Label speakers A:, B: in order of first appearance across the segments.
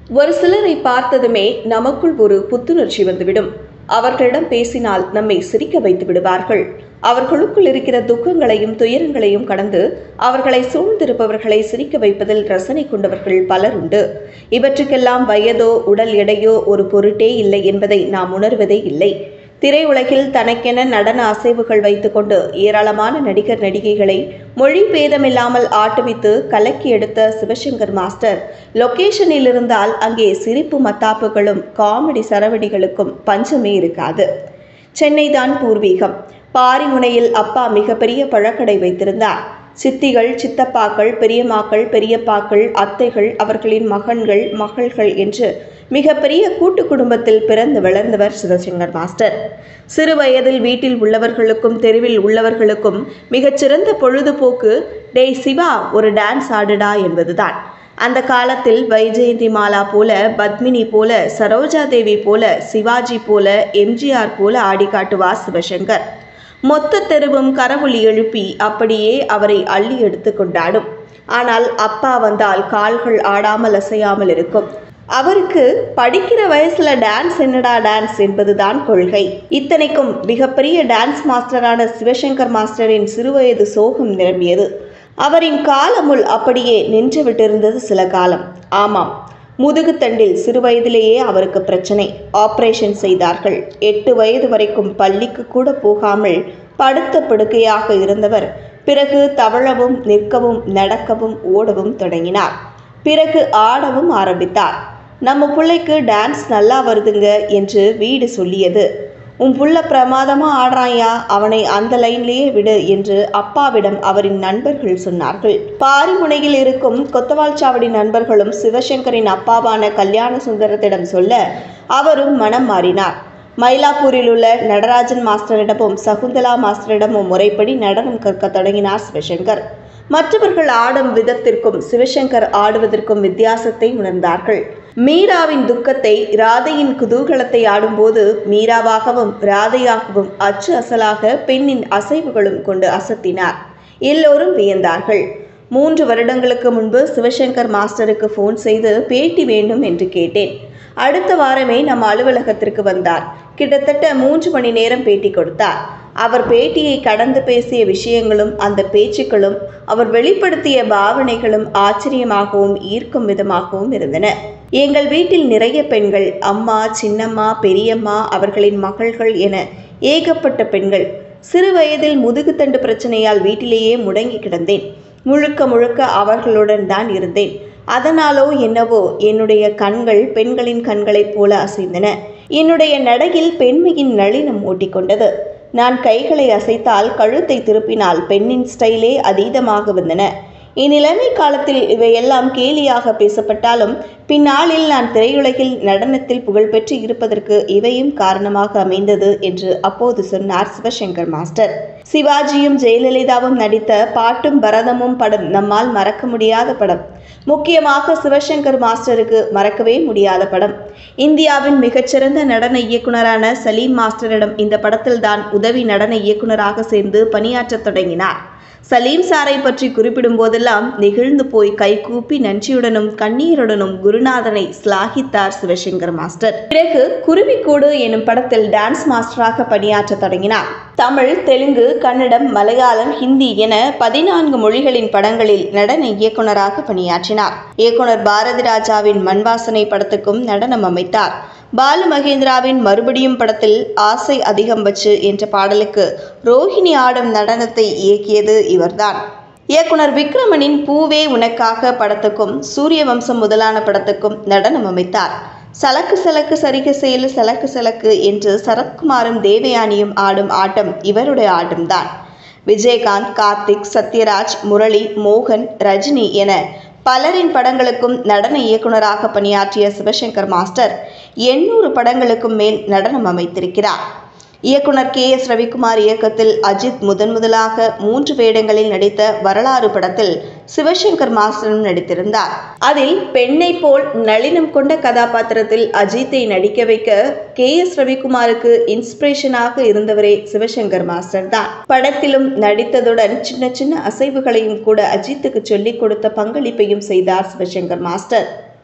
A: ஒரு சிலரை பார்த்ததுமே நமக்குள் ஒரு புத்துணர்ச்சி வந்துவிடும் அவர்களிடம் பேசினால் நம்மை சிரிக்க வைத்து விடுவார்கள் அவர்களுக்குள் இருக்கிற துக்கங்களையும் துயரங்களையும் கடந்து அவர்களை சூழ்ந்திருப்பவர்களை சிரிக்க வைப்பதில் ரசனை கொண்டவர்கள் பலர் உண்டு இவற்றுக்கெல்லாம் வயதோ உடல் எடையோ ஒரு பொருட்டே இல்லை என்பதை நாம் உணர்வதே இல்லை திரையுலகில் தனக்கென நடன அசைவுகள் வைத்துக்கொண்டு ஏராளமான நடிகர் நடிகைகளை மொழி பேதமில்லாமல் ஆட்டுவித்து கலக்கி எடுத்த சிவசங்கர் மாஸ்டர் லொகேஷனில் இருந்தால் அங்கே சிரிப்பு மத்தாப்புகளும் காமெடி சரவடிகளுக்கும் பஞ்சமே இருக்காது சென்னைதான் பூர்வீகம் பாரிமுனையில் அப்பா மிகப்பெரிய பழக்கடை வைத்திருந்தார் சித்திகள் சித்தப்பாக்கள் பெரியம்மாக்கள் பெரியப்பாக்கள் அத்தைகள் அவர்களின் மகன்கள் மகள்கள் என்று மிகப்பெரிய கூட்டு குடும்பத்தில் பிறந்து வளர்ந்தவர் சிவசங்கர் மாஸ்டர் சிறு வயதில் வீட்டில் உள்ளவர்களுக்கும் தெருவில் உள்ளவர்களுக்கும் மிகச்சிறந்த பொழுதுபோக்கு டேய் சிவா ஒரு டான்ஸ் ஆடுடா என்பதுதான் அந்த காலத்தில் வைஜெயந்தி மாலா போல பத்மினி போல சரோஜா தேவி போல சிவாஜி போல எம்ஜிஆர் போல ஆடி காட்டுவார் சிவசங்கர் மொத்த தெருவும் கரவொலி எழுப்பி அப்படியே அவரை அள்ளி எடுத்து கொண்டாடும் ஆனால் அப்பா வந்தால் கால்கள் ஆடாமல் அசையாமல் இருக்கும் அவருக்கு படிக்கிற வயசுல டான்ஸ் என்னடா டான்ஸ் என்பதுதான் கொள்கை இத்தனைக்கும் மிகப்பெரிய டான்ஸ் மாஸ்டரான சிவசங்கர் மாஸ்டரின் சிறுவயது சோகம் நிரம்பியது அவரின் காலமுள் அப்படியே நின்று விட்டிருந்தது சில காலம் ஆமாம் முதுகுத்தண்டில் சிறுவயதிலேயே அவருக்கு பிரச்சனை ஆபரேஷன் செய்தார்கள் எட்டு வயது வரைக்கும் பள்ளிக்கு கூட போகாமல் படுத்த படுக்கையாக இருந்தவர் பிறகு தவழவும் நிற்கவும் நடக்கவும் ஓடவும் தொடங்கினார் பிறகு ஆடவும் ஆரம்பித்தார் நம்ம பிள்ளைக்கு டான்ஸ் நல்லா வருதுங்க என்று வீடு சொல்லியது உன் புள்ள பிரமாதமா ஆடுறாயா அவனை அந்த லைன்லேயே விடு என்று அப்பாவிடம் அவரின் நண்பர்கள் சொன்னார்கள் பாரிமுனையில் இருக்கும் கொத்தவால்சாவடி நண்பர்களும் சிவசங்கரின் அப்பாவான கல்யாண சுந்தரத்திடம் சொல்ல அவரும் மனம் மாறினார் மயிலாப்பூரில் உள்ள நடராஜன் மாஸ்டரிடமும் சகுந்தலா மாஸ்டரிடமும் முறைப்படி நடனம் கற்க தொடங்கினார் சிவசங்கர் மற்றவர்கள் ஆடும் விதத்திற்கும் சிவசங்கர் ஆடுவதற்கும் வித்தியாசத்தை உணர்ந்தார்கள் மீராவின் துக்கத்தை ராதையின் குதூகலத்தை ஆடும்போது மீராவாகவும் ராதையாகவும் அச்சு அசலாக பெண்ணின் அசைவுகளும் கொண்டு அசத்தினார் எல்லோரும் வியந்தார்கள் மூன்று வருடங்களுக்கு முன்பு சிவசங்கர் மாஸ்டருக்கு ஃபோன் செய்து பேட்டி வேண்டும் என்று கேட்டேன் அடுத்த வாரமே நம் அலுவலகத்திற்கு வந்தார் கிட்டத்தட்ட மூன்று மணி நேரம் பேட்டி கொடுத்தார் அவர் பேட்டியை கடந்து பேசிய விஷயங்களும் அந்த பேச்சுக்களும் அவர் வெளிப்படுத்திய பாவனைகளும் ஆச்சரியமாகவும் ஈர்க்கும் விதமாகவும் இருந்தன எங்கள் வீட்டில் நிறைய பெண்கள் அம்மா சின்னம்மா பெரியம்மா அவர்களின் மகள்கள் என ஏகப்பட்ட பெண்கள் சிறு வயதில் முதுகுத்தண்டு பிரச்சனையால் வீட்டிலேயே முடங்கி கிடந்தேன் முழுக்க முழுக்க அவர்களுடன் தான் இருந்தேன் அதனாலோ என்னவோ என்னுடைய கண்கள் பெண்களின் கண்களைப் போல அசைந்தன என்னுடைய நடையில் பெண்மையின் நளினம் ஓட்டிக்கொண்டது நான் கைகளை அசைத்தால் கழுத்தை திருப்பினால் பெண்ணின் ஸ்டைலே அதீதமாக வந்தன இந்நிலைமை காலத்தில் இவையெல்லாம் கேலியாக பேசப்பட்டாலும் பின்னாளில் நான் திரையுலகில் நடனத்தில் புகழ்பெற்று இருப்பதற்கு இவையும் காரணமாக அமைந்தது என்று அப்போது சொன்னார் சிவசங்கர் மாஸ்டர் சிவாஜியும் ஜெயலலிதாவும் நடித்த பாட்டும் பரதமும் படம் நம்மால் மறக்க முடியாத படம் முக்கியமாக சிவசங்கர் மாஸ்டருக்கு மறக்கவே முடியாத படம் இந்தியாவின் மிகச்சிறந்த நடன இயக்குனரான சலீம் மாஸ்டரிடம் இந்த படத்தில்தான் உதவி நடன இயக்குனராக சேர்ந்து பணியாற்றத் தொடங்கினார் சலீம் சாரை பற்றி குறிப்பிடும் போதெல்லாம் நெகிழ்ந்து போய் கைகூப்பி நன்றியுடனும் கண்ணீருடனும் குருநாதனை ஸ்லாகித்தார் சிவசங்கர் மாஸ்டர் பிறகு குருவிக்கூடு எனும் படத்தில் டான்ஸ் மாஸ்டராக பணியாற்றத் தொடங்கினார் தமிழ் தெலுங்கு கன்னடம் மலையாளம் ஹிந்தி என பதினான்கு மொழிகளின் படங்களில் நடன இயக்குனராக பணியாற்றினார் இயக்குனர் பாரதி ராஜாவின் மண்வாசனை படத்துக்கும் நடனம் அமைத்தார் பாலு மகேந்திராவின் மறுபடியும் படத்தில் ஆசை அதிகம் வச்சு என்ற பாடலுக்கு ரோஹிணி ஆடும் நடனத்தை இயக்கியது இவர்தான் இயக்குனர் விக்ரமனின் பூவே உனக்காக படத்துக்கும் சூரிய வம்சம் முதலான படத்துக்கும் நடனம் அமைத்தார் சலக்கு சலக்கு சரிக செயலு சலக்கு சலக்கு என்று சரத்குமாரும் தேவயானியும் ஆடும் ஆட்டம் இவருடைய ஆட்டம்தான் விஜயகாந்த் கார்த்திக் சத்யராஜ் முரளி மோகன் ரஜினி என பலரின் படங்களுக்கும் நடன இயக்குனராக பணியாற்றிய சிவசங்கர் மாஸ்டர் எண்ணூறு படங்களுக்கும் மேல் நடனம் அமைத்திருக்கிறார் இயக்குனர் கே எஸ் ரவிக்குமார் இயக்கத்தில் அஜித் முதன் முதலாக மூன்று வேடங்களில் நடித்த வரலாறு படத்தில் சிவசங்கர் மாஸ்டரும் நடித்திருந்தார் அதில் பெண்ணை போல் நளினம் கொண்ட கதாபாத்திரத்தில் அஜித்தை நடிக்க வைக்க கே எஸ் ரவிக்குமாருக்கு இன்ஸ்பிரேஷனாக இருந்தவரே சிவசங்கர் மாஸ்டர் தான் படத்திலும் நடித்ததுடன் சின்ன சின்ன அசைவுகளையும் கூட அஜித்துக்கு சொல்லிக் கொடுத்த பங்களிப்பையும் செய்தார் சிவசங்கர் மாஸ்டர்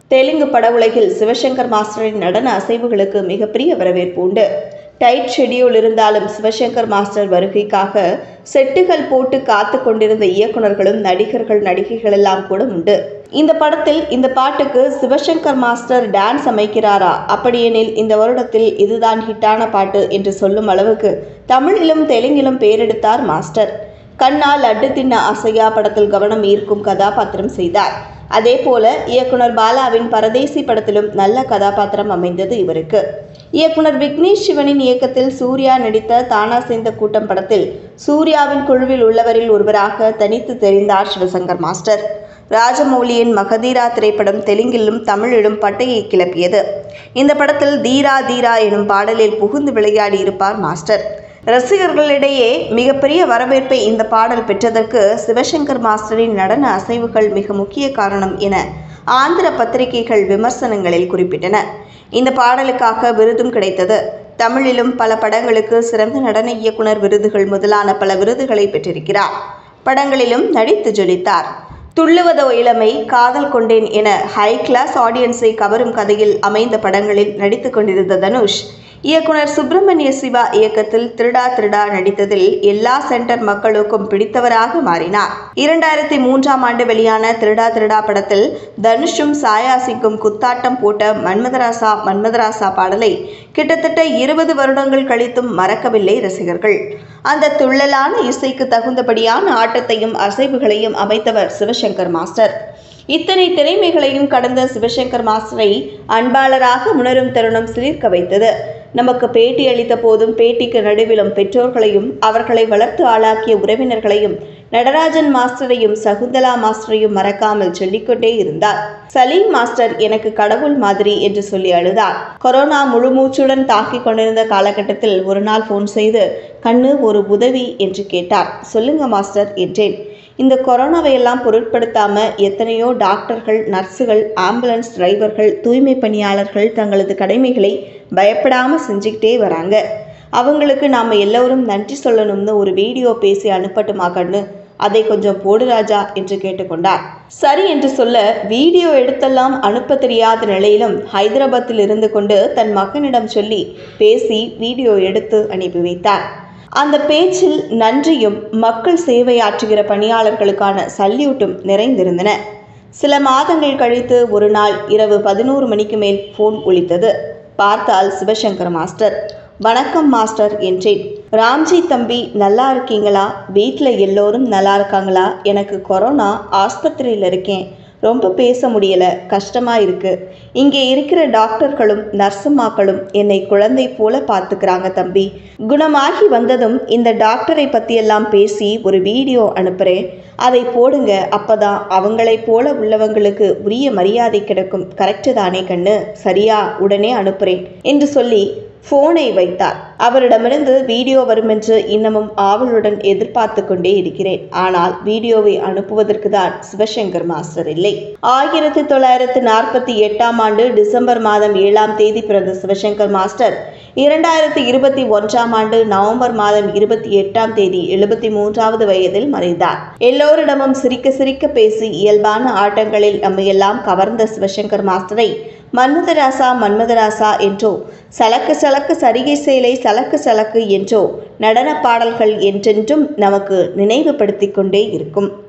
A: தெலுங்கு பட உலகில் சிவசங்கர் மாஸ்டரின் நடன அசைவுகளுக்கு மிகப்பெரிய வரவேற்பு உண்டு டைட் ஷெடியூல் இருந்தாலும் சிவசங்கர் மாஸ்டர் வருகைக்காக செட்டுகள் போட்டு காத்து கொண்டிருந்த இயக்குனர்களும் நடிகர்கள் நடிகைகள் எல்லாம் கூட உண்டு இந்த படத்தில் இந்த பாட்டுக்கு சிவசங்கர் மாஸ்டர் டான்ஸ் அமைக்கிறாரா அப்படியெனில் இந்த வருடத்தில் இதுதான் ஹிட்டான பாட்டு என்று சொல்லும் அளவுக்கு தமிழிலும் தெலுங்கிலும் பேரெடுத்தார் மாஸ்டர் கண்ணா லட்டு தின்ன அசையா படத்தில் கவனம் ஈர்க்கும் கதாபாத்திரம் செய்தார் அதே போல இயக்குனர் பாலாவின் பரதேசி படத்திலும் நல்ல கதாபாத்திரம் அமைந்தது இவருக்கு இயக்குனர் விக்னேஷ் சிவனின் இயக்கத்தில் சூர்யா நடித்த தானா சேர்ந்த கூட்டம் படத்தில் சூர்யாவின் குழுவில் உள்ளவரில் ஒருவராக தனித்து தெரிந்தார் சிவசங்கர் மாஸ்டர் ராஜமௌலியின் மகதீரா திரைப்படம் தெலுங்கிலும் தமிழிலும் பட்டையை கிளப்பியது இந்த படத்தில் தீரா தீரா எனும் பாடலில் புகுந்து விளையாடி இருப்பார் மாஸ்டர் ரசிகர்களிடையே மிகப்பெரிய வரவேற்பை இந்த பாடல் பெற்றதற்கு சிவசங்கர் மாஸ்டரின் நடன அசைவுகள் மிக முக்கிய காரணம் என ஆந்திர பத்திரிகைகள் விமர்சனங்களில் குறிப்பிட்டன இந்த பாடலுக்காக விருதும் கிடைத்தது தமிழிலும் பல படங்களுக்கு சிறந்த நடன இயக்குனர் விருதுகள் முதலான பல விருதுகளை பெற்றிருக்கிறார் படங்களிலும் நடித்து ஜொலித்தார் துள்ளுவதோ இளமை காதல் கொண்டேன் என ஹை கிளாஸ் ஆடியன்ஸை கவரும் கதையில் அமைந்த படங்களில் நடித்து கொண்டிருந்த தனுஷ் இயக்குனர் சுப்பிரமணிய சிவா இயக்கத்தில் திருடா திருடா நடித்ததில் எல்லா சென்டர் மக்களுக்கும் பிடித்தவராக மாறினார் இரண்டாயிரத்தி மூன்றாம் ஆண்டு வெளியான திருடா திருடா படத்தில் தனுஷும் சாயா சிங்கும் குத்தாட்டம் போட்ட மன்மதராசா மன்மதராசா பாடலை கிட்டத்தட்ட இருபது வருடங்கள் கழித்தும் மறக்கவில்லை ரசிகர்கள் அந்த துள்ளலான இசைக்கு தகுந்தபடியான ஆட்டத்தையும் அசைவுகளையும் அமைத்தவர் சிவசங்கர் மாஸ்டர் இத்தனை திறமைகளையும் கடந்த சிவசங்கர் மாஸ்டரை அன்பாளராக உணரும் தருணம் சிலிர்க்க வைத்தது நமக்கு பேட்டி அளித்த போதும் பேட்டிக்கு நடுவிலும் பெற்றோர்களையும் அவர்களை வளர்த்து ஆளாக்கிய உறவினர்களையும் நடராஜன் மாஸ்டரையும் சகுந்தலா மாஸ்டரையும் மறக்காமல் சொல்லிக்கொண்டே இருந்தார் சலீம் மாஸ்டர் எனக்கு கடவுள் மாதிரி என்று சொல்லி அழுதார் கொரோனா முழுமூச்சுடன் தாக்கிக் கொண்டிருந்த காலகட்டத்தில் ஒரு நாள் ஃபோன் செய்து கண்ணு ஒரு உதவி என்று கேட்டார் சொல்லுங்க மாஸ்டர் என்றேன் இந்த கொரோனாவை எல்லாம் பொருட்படுத்தாம எத்தனையோ டாக்டர்கள் நர்ஸுகள் ஆம்புலன்ஸ் டிரைவர்கள் தூய்மை பணியாளர்கள் தங்களது கடமைகளை பயப்படாம செஞ்சுக்கிட்டே வராங்க அவங்களுக்கு நாம் எல்லோரும் நன்றி சொல்லணும்னு ஒரு வீடியோ பேசி அனுப்பட்டுமா கண்ணு அதை கொஞ்சம் போடு ராஜா என்று கேட்டுக்கொண்டார் சரி என்று சொல்ல வீடியோ எடுத்தெல்லாம் அனுப்ப தெரியாத நிலையிலும் ஹைதராபாத்தில் இருந்து கொண்டு தன் மகனிடம் சொல்லி பேசி வீடியோ எடுத்து அனுப்பி வைத்தார் அந்த பேச்சில் நன்றியும் மக்கள் சேவையாற்றுகிற பணியாளர்களுக்கான சல்யூட்டும் நிறைந்திருந்தன சில மாதங்கள் கழித்து ஒரு நாள் இரவு பதினோரு மணிக்கு மேல் ஃபோன் ஒலித்தது பார்த்தால் சிவசங்கர் மாஸ்டர் வணக்கம் மாஸ்டர் என்றேன் ராம்ஜி தம்பி நல்லா இருக்கீங்களா வீட்டில் எல்லோரும் நல்லா இருக்காங்களா எனக்கு கொரோனா ஆஸ்பத்திரியில் இருக்கேன் ரொம்ப பேச முடியல கஷ்டமா இருக்கு இங்கே இருக்கிற டாக்டர்களும் நர்சுமாக்களும் என்னை குழந்தை போல பார்த்துக்கிறாங்க தம்பி குணமாகி வந்ததும் இந்த டாக்டரை பற்றியெல்லாம் பேசி ஒரு வீடியோ அனுப்புகிறேன் அதை போடுங்க அப்பதான் அவங்களைப் போல உள்ளவங்களுக்கு உரிய மரியாதை கிடைக்கும் கரெக்டு தானே கண்ணு சரியா உடனே அனுப்புகிறேன் என்று சொல்லி போனை வைத்தார் அவரிடமிருந்து வீடியோ வரும் என்று இன்னமும் ஆவலுடன் எதிர்பார்த்து கொண்டே இருக்கிறேன் ஆனால் வீடியோவை அனுப்புவதற்கு தான் சிவசங்கர் மாஸ்டர் இல்லை ஆயிரத்தி தொள்ளாயிரத்து நாற்பத்தி எட்டாம் ஆண்டு டிசம்பர் மாதம் ஏழாம் தேதி பிறந்த சிவசங்கர் மாஸ்டர் இரண்டாயிரத்தி இருபத்தி ஒன்றாம் ஆண்டு நவம்பர் மாதம் இருபத்தி எட்டாம் தேதி எழுபத்தி மூன்றாவது வயதில் மறைந்தார் எல்லோரிடமும் சிரிக்க சிரிக்க பேசி இயல்பான ஆட்டங்களில் நம்மையெல்லாம் கவர்ந்த சிவசங்கர் மாஸ்டரை மன்மதராசா மன்மதராசா என்றோ சலக்கு சலக்கு சரிகை சேலை சலக்கு சலக்கு என்றோ நடன பாடல்கள் என்றென்றும் நமக்கு நினைவுபடுத்திக் கொண்டே இருக்கும்